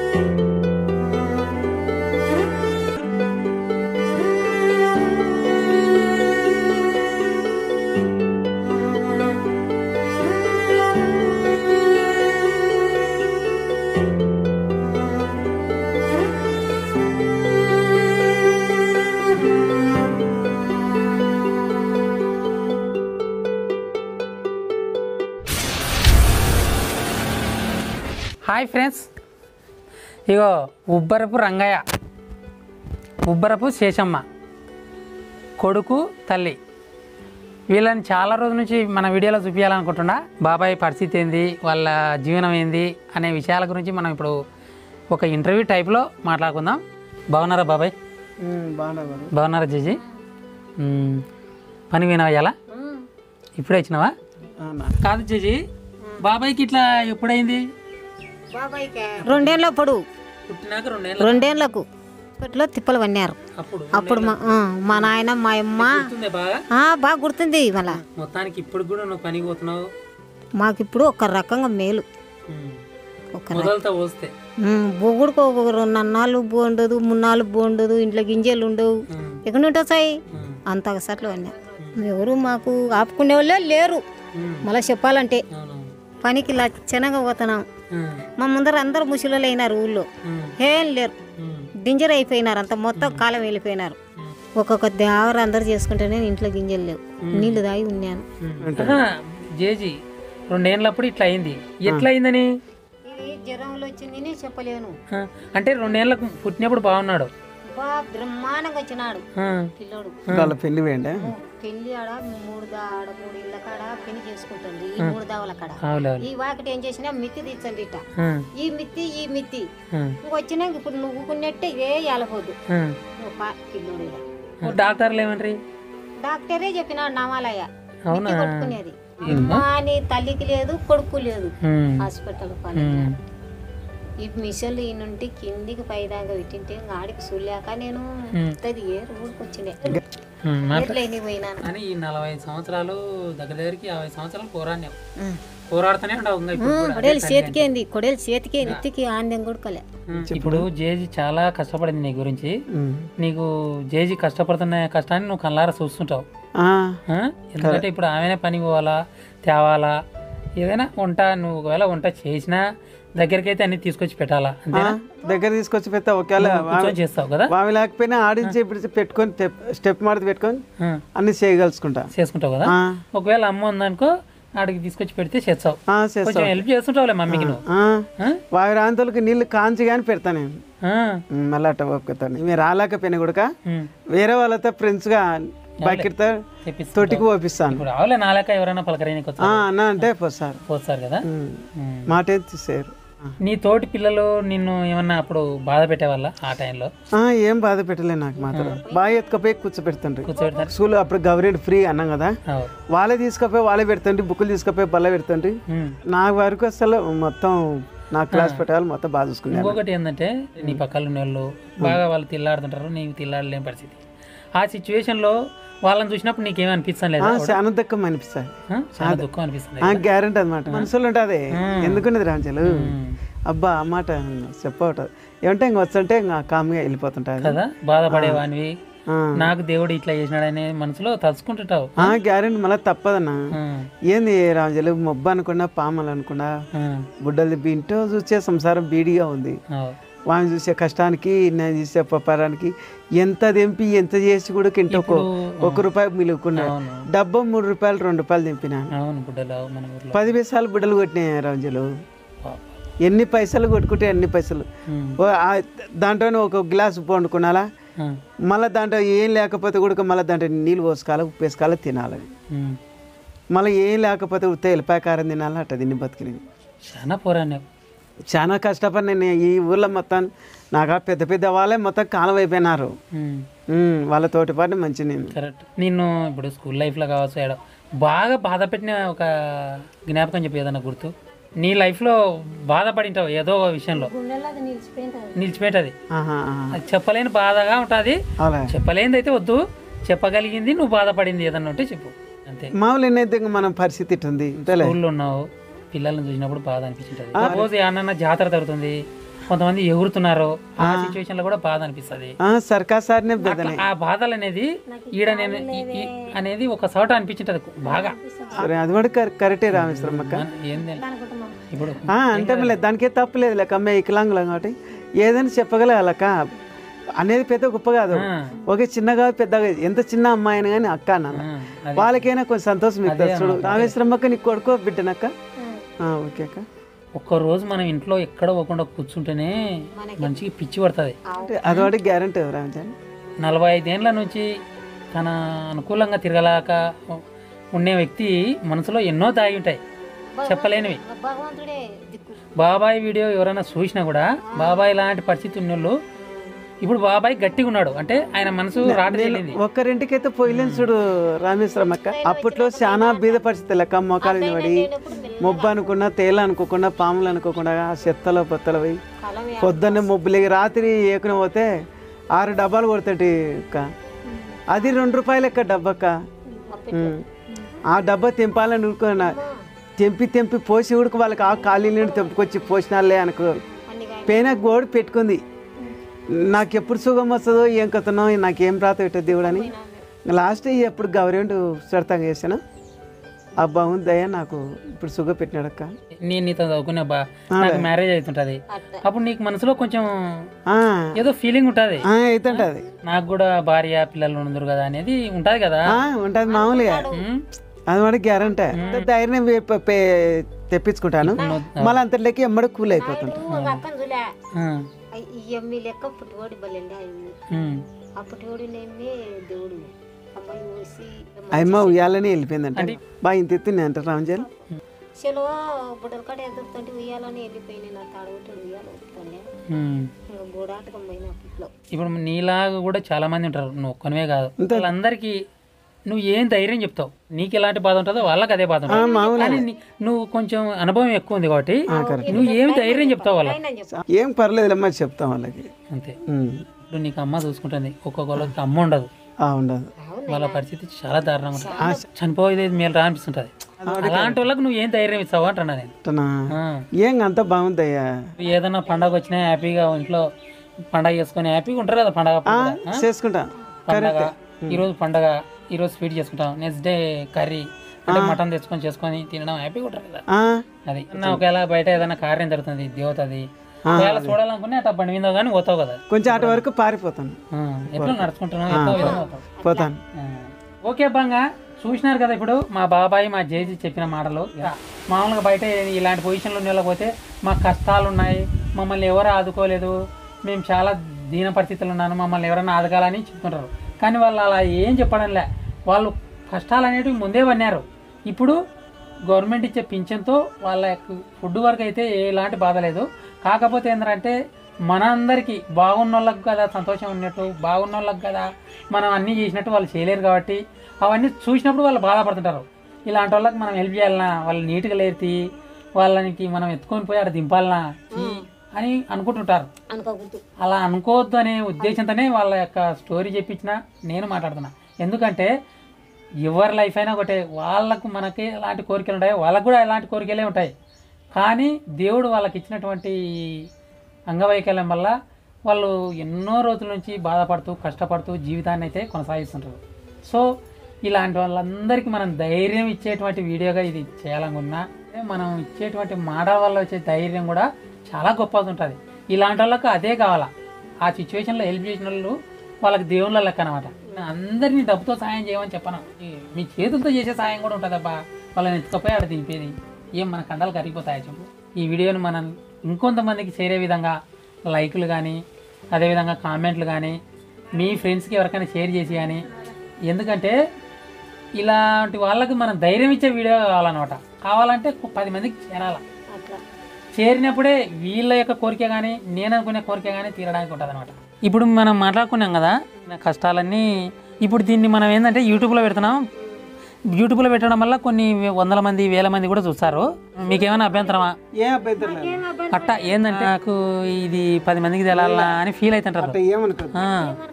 Hi friends ఇగో ఉబ్బరపు రంగయ్య ఉబ్బరపు శేషమ్మ కొడుకు తల్లి వీళ్ళని చాలా రోజుల నుంచి మన వీడియోలో చూపించాలనుకుంటున్నా బాబాయ్ పరిస్థితి ఏంది వాళ్ళ జీవనం ఏంది అనే విషయాల గురించి మనం ఇప్పుడు ఒక ఇంటర్వ్యూ టైప్లో మాట్లాడుకుందాం బాగున్నారా బాబాయ్ బాగా బాగున్నారా జీ పని వినవా ఇవాళ ఇప్పుడే వచ్చినావా కాదు జీ బాబాయ్కి ఇట్లా ఎప్పుడైంది రెండేళ్ళ పొడుగు పుట్టినాక రెండేళ్ళు రెండేళ్లకు ఇప్పట్లో తిప్పలు పన్నారు అప్పుడు అప్పుడు మా ఆ, మా నాయన మా అమ్మ గుర్తుందే బాగా ఆ, బాగా గుర్తుంది మళ్ళా మొత్తానికి ఇప్పుడు కూడా నువ్వు పనికి పోతున్నావు మాకు ఇప్పుడు ఒక రకంగా మేలు ఉమ్. ఒక మొదలతో పోస్తే బొగుడుకు ఒక రెండు అన్నాళ్ళు బోండదు మున్నాళ్ళు బోండదు ఇంట్లో గింజలు ఉండవు ఉమ్. ఎక్కడ ఉంటాయి సాయి ఉమ్. అంత సట్లు అన్నా ఎవరు మాకు ఆపుకునే వాళ్ళే లేరు ఉమ్. మళ్ళీ చెప్పాలంటే అవును పనికి లచ్చనగా పోతున్నాం ఉమ్. మా ముందర అందరు ముసలిలు అయినారు ఊళ్ళో ఉమ్. ఏం లేరు ఉమ్. డింజర్ అయిపోయినారు అంత మొత్తం కాలం వెళ్ళిపోయినారు ఒక్కొక్క దేవర అందరు చేసుకుంటేనే ఇంట్లో గింజలు లేవు నీళ్లు తాగి ఉన్నాను ఉమ్. ఆహా, జేజీ రెండేళ్ళప్పుడు ఇట్లా అయింది ఎట్లా అయిందని ఇది జ్వరంలో వచ్చింది చెప్పలేను ఆ, అంటే రెండేళ్ళకు పుట్టినప్పుడు బాగున్నాడు బా బ్రహ్మాండంగా వచ్చినాడు ఆ, పిల్లోడు వాళ్ళ పెళ్లి వేయండి పెళ్లి ఆడ మూడు దా ఆడ మూడు ఇళ్ళ కాడ పెళ్లి చేసుకుంటుంది ఈ మూడు దావల కాడ అవునవును ఈ వాకిటి ఏం చేసినా మిత్తి తెచ్చండి ఇట్ట ఆ, ఈ మిత్తి ఈ మిత్తి ఆ, వచ్చినాక ఇప్పుడు నువ్వు కొన్నట్టే ఇదే ఏలపోద్దు ఆ. నువ్వు పా పిల్లోడు ఈడ. డాక్టర్లు ఏమంటారు డాక్టరే చెప్పినాడు నామాలయ్య అవునా? మిత్తి కొట్టుకునేది అమ్మా అని తల్లికి లేదు కొడుకు లేదు ఉమ్. హాస్పిటల్ పని ఉమ్. ఈ మిషన్లు ఈ నుండి కిందికి పైదాకా పెట్టింటే ఆడికి చూడలేక నేను అది ఏ ఊరికి వచ్చిండే ఉమ్. మా- ఎట్లయినా పోయినాను అని ఈ నలభై ఐదు సంవత్సరాలు దగ్గర దగ్గరికి యాభై సంవత్సరాలు పోరాడినావు పోరాడుతూనే ఉండవు ఇంకా ఇప్పుడు కూడా. కొడేలు చేతికేంది కొడేలు చేతికే నెత్తికి ఆనందం కొడుకోలే ఉమ్. ఇప్పుడు జేజీ చాలా కష్టపడింది నీ గురించి నీకు జేజీ కష్టపడుతున్న కష్టాన్ని నువ్వు కళ్ళారా చూస్తుంటావు ఆ? ఎందుకంటే ఇప్పుడు ఆమెనే పని పోవాలా తేవాలా ఏదైనా వంట నువ్వు ఒకవేళ వంట చేసినా దగ్గరికి అయితే అన్ని తీసుకొచ్చి పెట్టాలా అంతేనా దగ్గర తీసుకొచ్చి పెద్ద ఒకవేళ కూర్చొని చేస్తావు కదా వామి లేకపోయినా ఆడించి ఇప్పుడు పెట్టుకొని స్టెప్- స్టెప్ మాడితే పెట్టుకొని ఆ. అన్ని చేయగలుచుకుంటా చేసుకుంటావు కదా ఆ. ఒకవేళ అమ్మ ఉందనుకో ఆడికి తీసుకొచ్చి పెడితే చేస్తావు ఆ, చేస్తా కొంచెం హెల్ప్ చేస్తుంటావులే మమ్మీకి నువ్వు ఆ. ఆ? వావి రాంతలకు నీళ్ళు కాంచి కానీ పెడతా నేను ఆ. ఉమ్, మళ్ళీ అట్ట ఒప్పుతాను మీరు రాలేకపోయినా కూడా ఉమ్. వేరే వాళ్ళతో ఫ్రెండ్స్గా బకెట్తో తెప్పిస్తా తోటికి పోపిస్తాను ఇప్పుడు రావులే నాలేక ఎవరైనా పలకరైనకి ఆ, అన్న అంటే పోస్తారు పోతారు కదా ఉమ్. ఉమ్. మాట ఏం తీసేయరు నీ తోటి పిల్లలు నిన్ను ఏమన్నా అప్పుడు బాధ పెట్టేవాళ్ళ ఆ టైంలో ఆ, ఏం బాధ పెట్టలే నాకు మాత్రం బాగా ఎత్తుకపోయి కూర్చోబెడుతుండ్రి కూర్చోబెడతారు స్కూల్ అప్పుడు గవర్నమెంట్ ఫ్రీ అన్నాం కదా అవు. వాళ్ళే తీసుకపోయి వాళ్ళే పెడుతుండ్రి బుక్కులు తీసుకపోయి బల్ల పెడుతుండ్రి ఉమ్. నా వరకు అసలు మొత్తం నా క్లాస్ పెట్టాలి మొత్తం బాగా చూసుకున్నారు ఇంకొకటి ఏంటంటే నీ పక్కల ఉన్న వాళ్ళు బాగా వాళ్ళు తిల్లాడుతుంటారు నీకు తిల్లాడలేని పరిస్థితి ఆ సిచ్యువేషన్లో వాళ్ళని చూసినప్పుడు నీకేమీ అనిపిస్తాం లేదా చాలా దుఃఖం అనిపిస్తాయి ఆ? చాలా దుఃఖం అనిపిస్తుంది గ్యారెంటీ అనమాట మనసులో ఉంటుంది ఎందుకున్నది రాంచలు అబ్బా ఆ మాట చెప్పవటది ఏమంటే ఇంక వచ్చంటే ఇంకా కామ్గా వెళ్ళిపోతుంటాయి కదా బాధపడేవానివి ఆ. నాకు దేవుడు ఇట్లా చేసినాడనే మనసులో తలుచుకుంటుంటావు ఆ గ్యారెంటీ మళ్ళీ తప్పదన్నా ఆ. ఏంది రాంజలు మొబ్బ అనుకున్నా పామలు అనుకున్నా ఆ. బుడ్డలు ఇంటో చూసే సంసారం బీడిగా ఉంది అవు. వాడిని చూసే కష్టానికి నేను చూసే పపారానికి ఎంత తెంపి ఎంత చేసి కూడా కింట ఒక ఒక రూపాయి మిలుకున్నాడు అవును డబ్బా మూడు రూపాయలు రెండు రూపాయలు తెంపినా అవును గుడ్డలు మన ఊర్లో పది పైసలు బుడ్డలు కొట్టినాయి రాంజలు పాపం. ఎన్ని పైసలు కొట్టుకుంటే అన్ని పైసలు ఉమ్. ఓ, ఆ దాంట్లోనే ఒక గ్లాస్ వండుకునాలా ఆ. మళ్ళీ దాంట్లో ఏం లేకపోతే కూడా మళ్ళీ దాంట్లో నీళ్ళు పోసుకోవాలి ఉప్పు వేసుకోవాలి తినాలి ఉమ్. మళ్ళీ ఏం లేకపోతే ఉత్త ఎల్లిపాయ కారం తినాలి అట్ట తిని బతికినది చాలా పోరాడినావు చాలా కష్టపడి నేను ఈ ఊర్లో మొత్తం నాకు ఆ పెద్ద పెద్ద వాళ్ళే మొత్తం కాలం అయిపోయినారు ఉమ్. ఉమ్, వాళ్ళ తోటి పాటు మంచి నేను కరెక్ట్ నిన్ను ఇప్పుడు స్కూల్ లైఫ్లో కావచ్చు ఏడ బాగా బాధ పెట్టిన ఒక జ్ఞాపకం చెప్పి ఏదన్నా గుర్తు నీ లైఫ్లో బాధపడింటావు ఏదో ఒక విషయంలో గుండెలాగా నిలిచిపోయింది నిలిచిపెట్టది ఆహా, ఆహా. అది చెప్పలేని బాధగా ఉంటుంది అలా చెప్పలేనిది అయితే వద్దు చెప్పగలిగింది నువ్వు బాధపడింది ఏదన్నా ఉంటే చెప్పు అంతే మామూలు ఎన్నైతే ఇంక మనం పరిస్థితి ఇట్టుంది అంతేలే స్కూల్లో ఉన్నావు పిల్లల్ని చూసినప్పుడు బాధ అనిపించింటుంది సపోజ్ ఏమన్నా జాతర జరుగుతుంది కొంతమంది ఎగురుతున్నారు ఆ సిచ్యువేషన్ లో కూడా బాధ అనిపిస్తుంది ఆ, సర్కార్ సార్నే బెదనే ఆ బాధలు అనేది ఈడ నేను ఈ- ఈ అనేది ఒక చోట అనిపించింటది బాగా సరే అది కూడా కర- కరెక్టే రామేశ్వరం అక్క ఏంది ఇప్పుడు ఆ, అంటే మళ్ళీ దానికే తప్పులేదు లేక అమ్మాయి వికలాంగులం కాబట్టి ఏదైనా చెప్పగలగాలక్క అనేది పెద్ద గొప్ప కాదు ఆ, ఒకే చిన్నగా పెద్దగా ఎంత చిన్న అమ్మాయి అయినా కానీ అక్క అన్నాను ఆ, అది వాళ్ళకైనా కొంచెం సంతోషం ఇస్తారు చూడు రామేశ్వరం అక్క నీకు కొడుకో బిడ్డనక్క ఆ, ఓకే అక్క ఒక్క రోజు మనం ఇంట్లో ఎక్కడ పోకుండా కూర్చుంటేనే మంచిగా పిచ్చి పడుతుంది అంటే అదొకటి గ్యారంటీ రామచారి నలభై ఐదేళ్ల నుంచి తన అనుకూలంగా తిరగలేక ఉండే వ్యక్తి మనసులో ఎన్నో దాగి ఉంటాయి చెప్పలేనివి భగవంతుడే దిక్కు బాబాయ్ వీడియో ఎవరైనా చూసినా కూడా బాబాయ్ లాంటి పరిస్థితి ఉన్నోళ్ళు ఇప్పుడు బాబాయ్ గట్టిగా ఉన్నాడు అంటే ఆయన మనసు రాట తేలింది ఒక్కరింటికైతే పోయిలేని చూడు రామేశ్వరం అక్క అప్పట్లో చాలా బీద పరిస్థితి లెక్క మోకాలు మీద పడి మొబ్బు అనుకున్నా తేల అనుకోకుండా పాములు అనుకోకుండా ఆ చెత్తలో పొత్తలు పోయి కాలం పొద్దున్నే మొబ్బులకి రాత్రి ఏకున పోతే ఆరు డబ్బాలు కొడతాటి అక్క అది రెండు రూపాయలు ఎక్క డబ్బక్క ఉమ్. ఆ డబ్బా తెంపాలని ఉడుకున్నా తెంపి తెంపి పోసి ఉడుకు వాళ్ళకి ఆ ఖాళీ నుండి తెంపుకొచ్చి పోసినాలే అనుకో అన్ని పేన గోడు పెట్టుకుంది నాకు ఎప్పుడు సుఖం వస్తుందో ఏం కథనో నాకేం ప్రాత పెట్టదు దేవుడు అని లాస్ట్ ఎప్పుడు గవర్నమెంట్ సొడతంగా చేశాను ఆ బాగుంది దయ నాకు ఇప్పుడు సుఖ పెట్టినాడక్క నేను నీతో చదువుకునే బా నాకు మ్యారేజ్ అవుతుంటది అప్పుడు నీకు మనసులో కొంచెం ఆ, ఏదో ఫీలింగ్ ఉంటుంది ఆ, అయితుంటే అది నాకు కూడా భార్య పిల్లలు ఉండరు కదా అనేది ఉంటది కదా ఆ, ఉంటుంది మామూలుగా ఉమ్, అది మనకి గ్యారంటీ ధైర్యం వే- ప- పే- తెప్పించుకుంటాను మళ్ళీ అంతట్లోకి ఎమ్మడి కూల్ అయిపోతుంటా అక్కను చూలే ఆ, ఈ ఎమ్మి లెక్క పుట్టివాడి బలండి అయ్యింది ఉమ్, ఆ పుట్టివాడు నేమి దేవుడు అమ్మాయి ఊసి అమ్మ ఉయ్యాలని వెళ్ళిపోయిందంట బాగా ఇంత ఎత్తుంది అంటారు రామజాలు సెలవు బుడ్డల కాడ ఎదురుతుంటే ఉయ్యాలని వెళ్ళిపోయినాయి నా తాడగొట్టాడు ఉయ్యాల ఊపుతుండే ఉమ్. ఇంకా గోడాటకం పోయిన అప్పట్లో ఇప్పుడు నీలాగా కూడా చాలా మంది ఉంటారు నువ్వు ఒక్కనివే కాదు వాళ్ళందరికీ నువ్వు ఏం ధైర్యం చెప్తావు నీకు ఎలాంటి బాధ ఉంటుందో వాళ్ళకి అదే బాధ ఉంటుంది కానీ నీ- నువ్వు కొంచెం అనుభవం ఎక్కువ ఉంది కాబట్టి నువ్వు ఏం ధైర్యం చెప్తావు వాళ్ళకి అని చెప్పు ఏం పర్లేదు అమ్మ చెప్తాం వాళ్ళకి అంతే ఉమ్. ఇప్పుడు నీకు అమ్మ చూసుకుంటుంది ఒక్కొక్కళ్ళకి అమ్మ ఉండదు ఆ, ఉండదు వాళ్ళ పరిస్థితి చాలా దారుణంగా ఉంటుంది చనిపోయేది మేలు రా అనిపిస్తుంటది అలాంటి వాళ్ళకి నువ్వు ఏం ధైర్యం ఇస్తావు అంటున్నా నేను అంటనా? ఆ. ఏం అంత బాగుందయ్యా ఏదైనా పండగ వచ్చినా హ్యాపీగా ఇంట్లో పండగ చేసుకొని హ్యాపీగా ఉంటారు కదా పండగ అప్పుడు కూడా. ఆ? చేసుకుంటా పండగ ఈరోజు పండగ ఈరోజు స్వీట్ చేసుకుంటాం నెక్స్ట్ డే కర్రీ అంటే మటన్ తెచ్చుకొని చేసుకొని తినడం హ్యాపీగా ఉంటారు కదా ఆ, అది నా ఒకవేళ బయట ఏదైనా కార్యం జరుగుతుంది దేవతది ఒకవేళ చూడాలనుకునే అట్లా బండి మీద కానీ పోతావు కదా కొంచెం అటు వరకు పారిపోతాను ఆ, ఎట్లా నడుచుకుంటున్నావు ఎట్లా విధంగా పోతావు పోతాను ఆ. ఓకే బంగా చూసినారు కదా ఇప్పుడు మా బాబాయ్ మా జేజీ చెప్పిన మాటలు ఇక మామూలుగా బయట ఇలాంటి పొజిషన్లో నిలకపోతే మాకు కష్టాలు ఉన్నాయి మమ్మల్ని ఎవరు ఆదుకోలేదు మేము చాలా దీన పరిస్థితులు ఉన్నాను మమ్మల్ని ఎవరైనా ఆదగాలని చెప్తుంటారు కానీ వాళ్ళు అలా ఏం చెప్పడంలే వాళ్ళు కష్టాలు అనేటివి ముందే పన్నారు ఇప్పుడు గవర్నమెంట్ ఇచ్చే పింఛన్తో వాళ్ళ యొక్క ఫుడ్ వరకు అయితే ఎలాంటి బాధ లేదు కాకపోతే ఏంటంటే మనందరికీ బాగున్న వాళ్ళకి కదా సంతోషం ఉన్నట్టు బాగున్న వాళ్ళకి కదా మనం అన్నీ చేసినట్టు వాళ్ళు చేయలేరు కాబట్టి అవన్నీ చూసినప్పుడు వాళ్ళు బాధపడుతుంటారు ఇలాంటి వాళ్ళకి మనం హెల్ప్ చేయాలన్నా వాళ్ళు నీట్గా లేర్తి వాళ్ళకి మనం ఎత్తుకొని పోయి అక్కడ దింపాలనా చీ అని అనుకుంటుంటారు అనుకోకూడదు అలా అనుకోవద్దు అనే ఉద్దేశంతోనే వాళ్ళ యొక్క స్టోరీ చెప్పించిన నేను మాట్లాడుతున్నా ఎందుకంటే ఎవరి లైఫ్ అయినా ఒకటే వాళ్ళకు మనకి ఎలాంటి కోరికలు ఉంటాయో వాళ్ళకు కూడా ఎలాంటి కోరికలే ఉంటాయి కానీ దేవుడు వాళ్ళకి ఇచ్చినటువంటి అంగవైకల్యం వల్ల వాళ్ళు ఎన్నో రోజుల నుంచి బాధపడుతూ కష్టపడుతూ జీవితాన్ని అయితే కొనసాగిస్తుంటారు సో ఇలాంటి వాళ్ళందరికీ మనం ధైర్యం ఇచ్చేటువంటి వీడియోగా ఇది చేయాలనుకున్నా మనం ఇచ్చేటువంటి మాట వల్ల వచ్చే ధైర్యం కూడా చాలా గొప్పగా ఉంటుంది ఇలాంటి వాళ్ళకి అదే కావాలా ఆ సిచ్యువేషన్లో హెల్ప్ చేసిన వాళ్ళు వాళ్ళకి దేవుళ్ళ లెక్క అనమాట అందరినీ డబ్బుతో సాయం చేయమని చెప్పను ఈ- మీ చేతులతో చేసే సాయం కూడా ఉంటుందబ్బా వాళ్ళని ఎత్తుకపోయి ఆడ దింపేది ఏం మన కండలు కరిగిపోతాయి చెప్పు ఈ వీడియోని మనం ఇంకొంతమందికి చేరే విధంగా లైకులు కానీ అదేవిధంగా కామెంట్లు కానీ మీ ఫ్రెండ్స్కి ఎవరికైనా షేర్ చేసి కానీ ఎందుకంటే ఇలాంటి వాళ్ళకి మనం ధైర్యం ఇచ్చే వీడియో కావాలన్నమాట కావాలంటే ఒక పది మందికి చేరాల అట్లా చేరినప్పుడే వీళ్ళ యొక్క కోరిక కానీ నేను అనుకునే కోరిక కానీ తీరడానికి ఉంటుంది అనమాట ఇప్పుడు మనం మాట్లాడుకున్నాం కదా నా కష్టాలన్నీ ఇప్పుడు దీన్ని మనం ఏంటంటే యూట్యూబ్లో పెడుతున్నాం యూట్యూబ్లో పెట్టడం వల్ల కొన్ని వందల మంది వేల మంది కూడా చూస్తారు మీకేమైనా అభ్యంతరమా ఏం అభ్యంతరం లేదు అట్ట ఏంటంటే నాకు ఇది పది మందికి తెలాలా అని ఫీల్ అవుతుంటారు అంటే ఏమనుకోదు ఆ.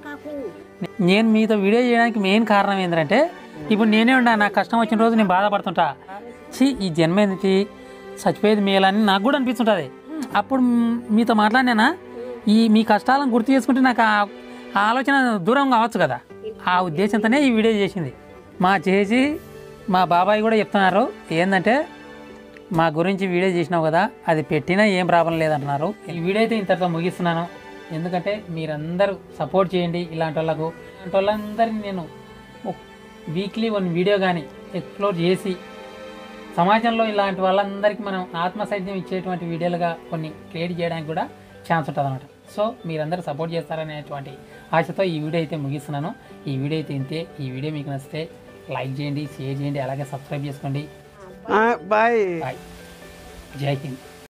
నేను మీతో వీడియో చేయడానికి మెయిన్ కారణం ఏంటంటే ఇప్పుడు నేనే ఉన్నా నాకు కష్టం వచ్చిన రోజు నేను బాధపడుతుంటా ఛీ ఈ జన్మ ఏంటి చచ్చిపోయేది మేలని నాకు కూడా అనిపిస్తుంటుంది అప్పుడు మ్- మీతో మాట్లాడినానా ఈ మీ కష్టాలను గుర్తు చేసుకుంటే నాకు ఆ ఆ ఆలోచన దూరం కావచ్చు కదా ఆ ఉద్దేశంతోనే ఈ వీడియో చేసింది మా చేసి మా బాబాయ్ కూడా చెప్తున్నారు ఏంటంటే మా గురించి వీడియో చేసినావు కదా అది పెట్టినా ఏం ప్రాబ్లం లేదంటున్నారు ఈ వీడియో అయితే ఇంతటితో ముగిస్తున్నాను ఎందుకంటే మీరందరూ సపోర్ట్ చేయండి ఇలాంటి వాళ్ళకు ఇలాంటి వాళ్ళందరినీ నేను వీక్లీ వన్ వీడియో కానీ ఎక్స్ప్లోర్ చేసి సమాజంలో ఇలాంటి వాళ్ళందరికీ మనం ఆత్మసైద్యం ఇచ్చేటువంటి వీడియోలుగా కొన్ని క్రియేట్ చేయడానికి కూడా ఛాన్స్ ఉంటుంది అనమాట సో మీరందరూ సపోర్ట్ చేస్తారనేటువంటి ఆశతో ఈ వీడియో అయితే ముగిస్తున్నాను ఈ వీడియో అయితే ఇంతే ఈ వీడియో మీకు నచ్చితే లైక్ చేయండి షేర్ చేయండి అలాగే సబ్స్క్రైబ్ చేసుకోండి బాయ్ బాయ్ జై హింద్